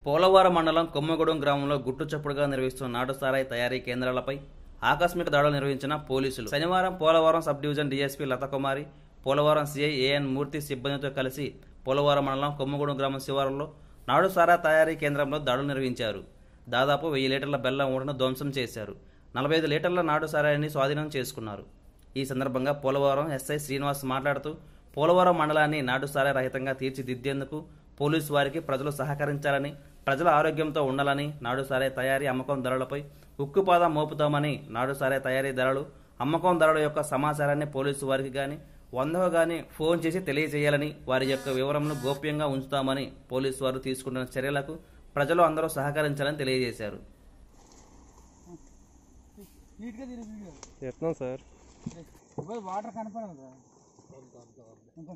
పోలవరం మండలం కొమ్మగూడెం గ్రామంలో గుట్టు చప్పుడుగా నిర్వహిస్తున్న నాటు సారాయి తయారీ కేంద్రాలపై ఆకస్మిక దాడులు నిర్వహించిన పోలీసులు శనివారం Polavaram sub division DSP Lathakumari Polavaram CI A N Murthy సిబ్బందితో కలిసి పోలవరం మండలం కొమ్మగూడెం గ్రామం శివారులో నాడు సారా తయారీ కేంద్రంలో దాడులు నిర్వహించారు దాదాపు వెయ్యి లీటర్ల బెల్లం ఊటను ధ్వంసం చేశారు నలభై ఐదు లీటర్ల నాటు సారాయిని స్వాధీనం చేసుకున్నారు ఈ సందర్భంగా పోలవరం ఎస్ఐ శ్రీనివాస్ మాట్లాడుతూ పోలవరం మండలాన్ని నాటు సారా రహితంగా తీర్చిదిద్దేందుకు పోలీసు వారికి ప్రజలు సహకరించాలని ప్రజల ఆరోగ్యంతో ఉండాలని నాడు సారే తయారీ అమ్మకం ధరలపై ఉక్కుపాదం మోపుతామని నాడు సారే తయారీ ధరలు అమ్మకం ధరల యొక్క సమాచారాన్ని పోలీసు వారికి గాని వందకు గాని ఫోన్ చేసి తెలియజేయాలని వారి యొక్క వివరంను గోప్యంగా ఉంచుతామని పోలీసు వారు తీసుకుంటున్న చర్యలకు ప్రజలు అందరూ సహకరించాలని తెలియజేశారు నీట్గా తిరిగి వీడియో చెప్తున్నాం సార్ ఇప్పుడు వాటర్ కనపడదు కదా ఇంకా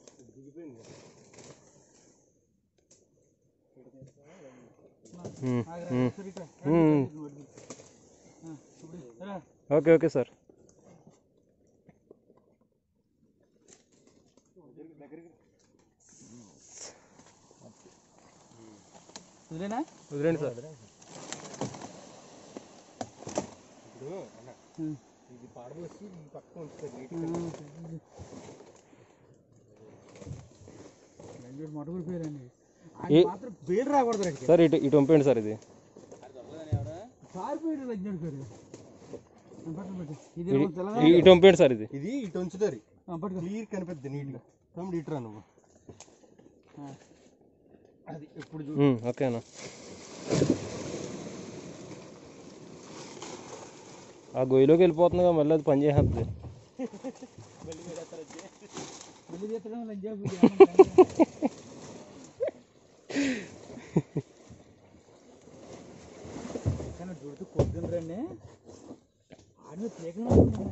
ఉమ్, ఆగరా, ఉమ్. సరే ఇట్రా. ఉమ్. ఆ, ఇప్పుడు రా. ఓకే ఓకే సార్ వదిలేనా వదిలేండి సార్ ఉమ్. లంజోడు మటుకుడిపోయారండి ఆయన ఏ- మాత్రం పేరు రాకూడదు రండి సార్ ఇటు ఇటు పంపండి సార్ ఇది సారిపోయాడు లంజోడు పేరు ఆ, పట్టుకో పట్టు ఇది ఇటు- ఏమో తెల్లగా ఇ- ఇటు పంపండి సార్ ఇది ఇది ఇటు ఉంచుతారు ఆ, పట్టుకో క్లియర్ కనిపిద్ది నీట్ గా తమ్ముడు ఇటురా నువ్వు ఆ. అది ఇప్పుడు చూ ఉమ్, ఓకే అన్న ఆ గొయ్యిలోకి వెళ్ళిపోతుందిగా మళ్ళీ అది పని చేస్తుంది వెళ్ళి తీత్తడం లంజోడు కానీ జుడుతూ కొద్దిన రండి ఆడిని తీగన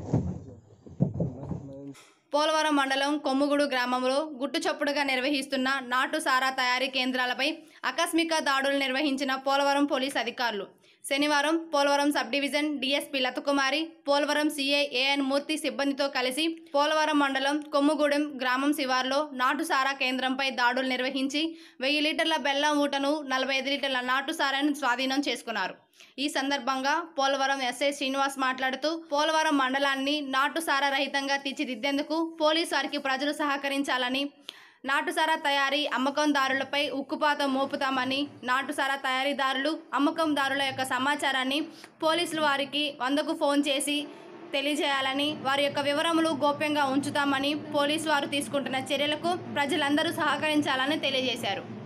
పోలవరం మండలం కొమ్ముగూడు గ్రామంలో గుట్టు చప్పుడుగా నిర్వహిస్తున్న నాటు సారా తయారీ కేంద్రాలపై ఆకస్మిక దాడులు నిర్వహించిన పోలవరం పోలీస్ అధికారులు శనివారం Polavaram sub division DSP Lathakumari Polavaram CI A N Murthy సిబ్బందితో కలిసి పోలవరం మండలం కొమ్ముగూడెం గ్రామం శివార్లో నాటు సారా కేంద్రంపై దాడులు నిర్వహించి వెయ్యి లీటర్ల బెల్లం ఊటను నలభై ఐదు లీటర్ల నాటు సారాను స్వాధీనం చేసుకున్నారు ఈ సందర్భంగా పోలవరం ఎస్ఐ శ్రీనివాస్ మాట్లాడుతూ పోలవరం మండలాన్ని నాటుసారా రహితంగా తీర్చిదిద్దేందుకు పోలీసు వారికి ప్రజలు సహకరించాలని నాటుసారా తయారీ అమ్మకందారులపై ఉక్కుపాతం మోపుతామని నాటుసారా తయారీదారులు అమ్మకందారుల యొక్క సమాచారాన్ని పోలీసులు వారికి వందకు ఫోన్ చేసి తెలియజేయాలని వారి యొక్క వివరములు గోప్యంగా ఉంచుతామని పోలీసు వారు తీసుకుంటున్న చర్యలకు ప్రజలందరూ సహకరించాలని తెలియజేశారు